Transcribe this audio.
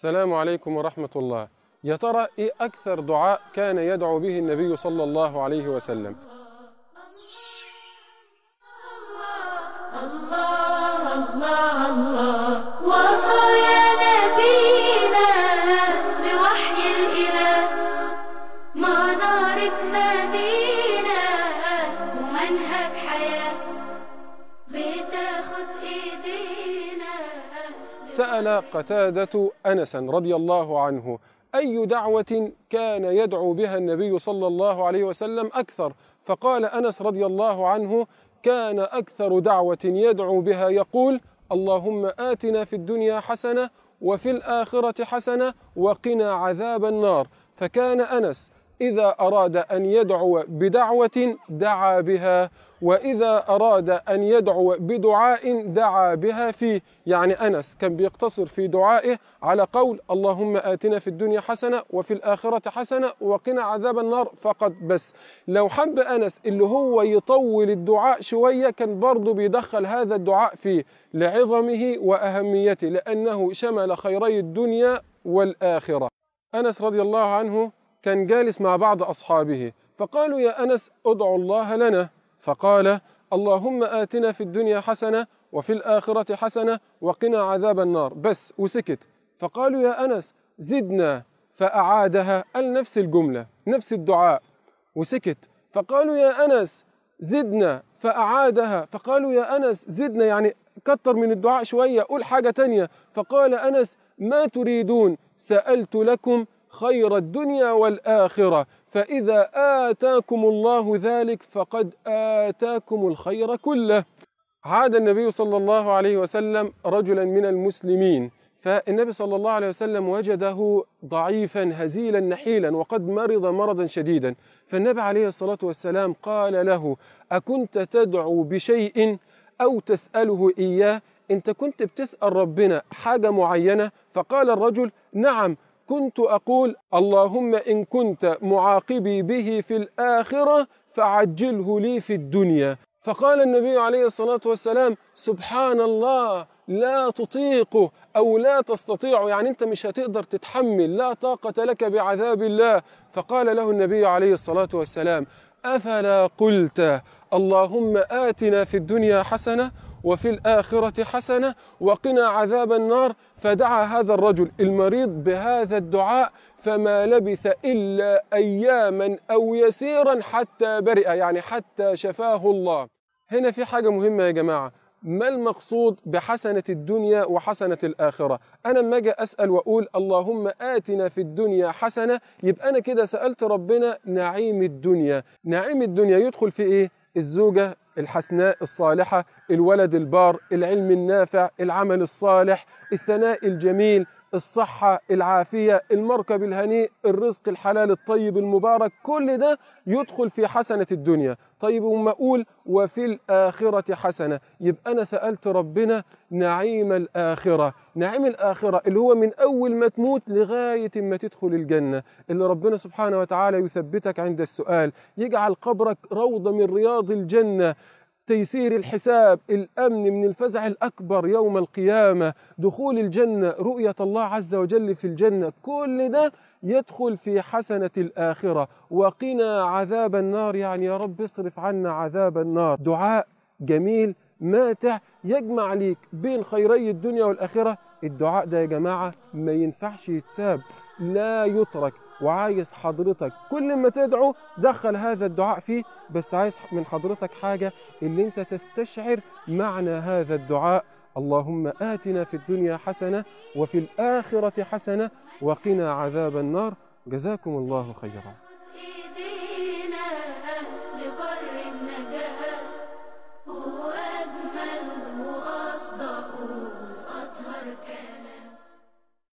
السلام عليكم ورحمة الله يا ترى إيه أكثر دعاء كان يدعو به النبي صلى الله عليه وسلم الله الله الله وصل يا نبينا بوحي الإله منارة نبينا ومنهج حياة بتاخد إيدينا سأل قتادة أنسا رضي الله عنه أي دعوة كان يدعو بها النبي صلى الله عليه وسلم أكثر فقال أنس رضي الله عنه كان أكثر دعوة يدعو بها يقول اللهم آتنا في الدنيا حسنة وفي الآخرة حسنة وقنا عذاب النار فكان أنس إذا أراد أن يدعو بدعوة دعا بها وإذا أراد أن يدعو بدعاء دعا بها فيه يعني أنس كان بيقتصر في دعائه على قول اللهم آتنا في الدنيا حسنة وفي الآخرة حسنة وقنا عذاب النار فقط بس لو حب أنس اللي هو يطول الدعاء شوية كان برضه بيدخل هذا الدعاء فيه لعظمه وأهميته لأنه شمل خيري الدنيا والآخرة أنس رضي الله عنه كان جالس مع بعض أصحابه فقالوا يا أنس ادعوا الله لنا فقال اللهم آتنا في الدنيا حسنة وفي الآخرة حسنة وقنا عذاب النار بس وسكت فقالوا يا أنس زدنا فأعادها قال نفس الجملة نفس الدعاء وسكت فقالوا يا أنس زدنا فأعادها فقالوا يا أنس زدنا يعني كتر من الدعاء شوية قول حاجة تانية فقال أنس ما تريدون سألت لكم خير الدنيا والآخرة فإذا آتاكم الله ذلك فقد آتاكم الخير كله عاد النبي صلى الله عليه وسلم رجلا من المسلمين فالنبي صلى الله عليه وسلم وجده ضعيفا هزيلا نحيلا وقد مرض مرضا شديدا فالنبي عليه الصلاة والسلام قال له أكنت تدعو بشيء أو تسأله إياه أنت كنت بتسأل ربنا حاجة معينة فقال الرجل نعم كنت أقول اللهم إن كنت معاقبي به في الآخرة فعجله لي في الدنيا فقال النبي عليه الصلاة والسلام سبحان الله لا تطيقه أو لا تستطيع يعني أنت مش هتقدر تتحمل لا طاقة لك بعذاب الله فقال له النبي عليه الصلاة والسلام أفلا قلت اللهم آتنا في الدنيا حسنة وفي الآخرة حسنة وقنا عذاب النار فدعا هذا الرجل المريض بهذا الدعاء فما لبث إلا أياما أو يسيرا حتى برئ يعني حتى شفاه الله هنا في حاجة مهمة يا جماعة ما المقصود بحسنة الدنيا وحسنة الآخرة أنا لما أجي أسأل وأقول اللهم آتنا في الدنيا حسنة يبقى أنا كده سألت ربنا نعيم الدنيا نعيم الدنيا يدخل في إيه الزوجة الحسناء الصالحة الولد البار العلم النافع العمل الصالح الثناء الجميل الصحة العافية المركب الهنيء الرزق الحلال الطيب المبارك كل ده يدخل في حسنة الدنيا طيب وما أقول وفي الآخرة حسنة يبقى أنا سألت ربنا نعيم الآخرة نعيم الآخرة اللي هو من أول ما تموت لغاية ما تدخل الجنة اللي ربنا سبحانه وتعالى يثبتك عند السؤال يجعل قبرك روضة من رياض الجنة تيسير الحساب الامن من الفزع الاكبر يوم القيامه دخول الجنه رؤيه الله عز وجل في الجنه كل ده يدخل في حسنه الاخره وقنا عذاب النار يعني يا رب اصرف عنا عذاب النار دعاء جميل ماتع يجمع ليك بين خيري الدنيا والاخره الدعاء ده يا جماعه ما ينفعش يتساب لا يترك وعايز حضرتك كل ما تدعو دخل هذا الدعاء فيه بس عايز من حضرتك حاجة اللي انت تستشعر معنى هذا الدعاء اللهم آتنا في الدنيا حسنة وفي الآخرة حسنة وقنا عذاب النار جزاكم الله خيرا إيدينا لبر النجاة